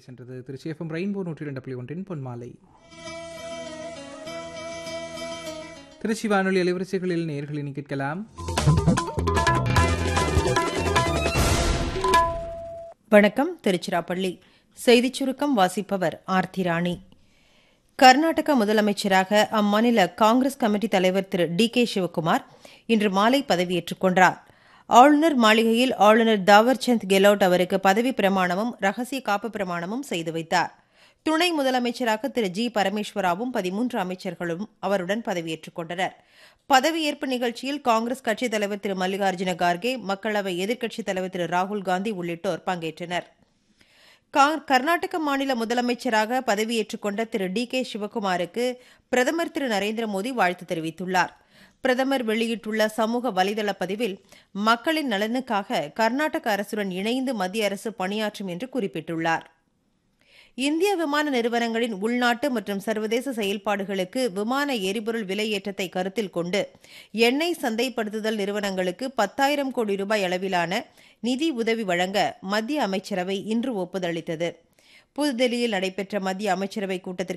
சென்றது Trichy FM rainbow நூற்றி இரண்டு புள்ளி ஒன்றின் பொன்மாலை திருச்சி வானொலி அலைவரிசைகளில் நேர்களில் கேட்கலாம் வணக்கம் திருச்சிராப்பள்ளி செய்திச் சுருக்கம் வாசிப்பவர் ஆர்த்தி ராணி கர்நாடக முதலமைச்சராக அம்மாநில காங்கிரஸ் கமிட்டி தலைவர் திரு டி கே சிவக்குமார் இன்று மாலை பதவியேற்றுக் கொண்டார் ஆளுநர் மாளிகையில் ஆளுநர் தாவர்சந்த் கெலோட் அவருக்கு பதவி பிரமாணமும் ரகசிய காப்பு பிரமாணமும் செய்து வைத்தார் துணை முதலமைச்சராக திரு ஜி பரமேஸ்வராவும் பதிமூன்று அமைச்சர்களும் அவருடன் பதவியேற்றுக் கொண்டனர் பதவியேற்பு நிகழ்ச்சியில் காங்கிரஸ் கட்சித் தலைவர் திரு மல்லிகார்ஜுன கார்கே மக்களவை எதிர்க்கட்சித் தலைவர் திரு ராகுல் காந்தி உள்ளிட்டோர் பங்கேற்றனர் கர்நாடக மாநில முதலமைச்சராக பதவியேற்றுக் கொண்ட திரு டி கே சிவக்குமாருக்கு பிரதமர் திரு நரேந்திர மோடி வாழ்த்து தெரிவித்துள்ளார் பிரதமர் வெளியிட்டுள்ள சமூக வலைதள பதிவில் மக்களின் நலனுக்காக கர்நாடக அரசுடன் இணைந்து மத்திய அரசு பணியாற்றும் என்று குறிப்பிட்டுள்ளார் இந்திய விமான நிறுவனங்களின் உள்நாட்டு மற்றும் சர்வதேச செயல்பாடுகளுக்கு விமான எரிபொருள் விலையேற்றத்தை கருத்தில் கொண்டு எண்ணெய் சந்தைப்படுத்துதல் நிறுவனங்களுக்கு பத்தாயிரம் கோடி ரூபாய் அளவிலான நிதி உதவி வழங்க மத்திய அமைச்சரவை இன்று ஒப்புதல் அளித்தது புதுதில்லியில் நடைபெற்ற மத்திய அமைச்சரவை கூட்டத்திற்கு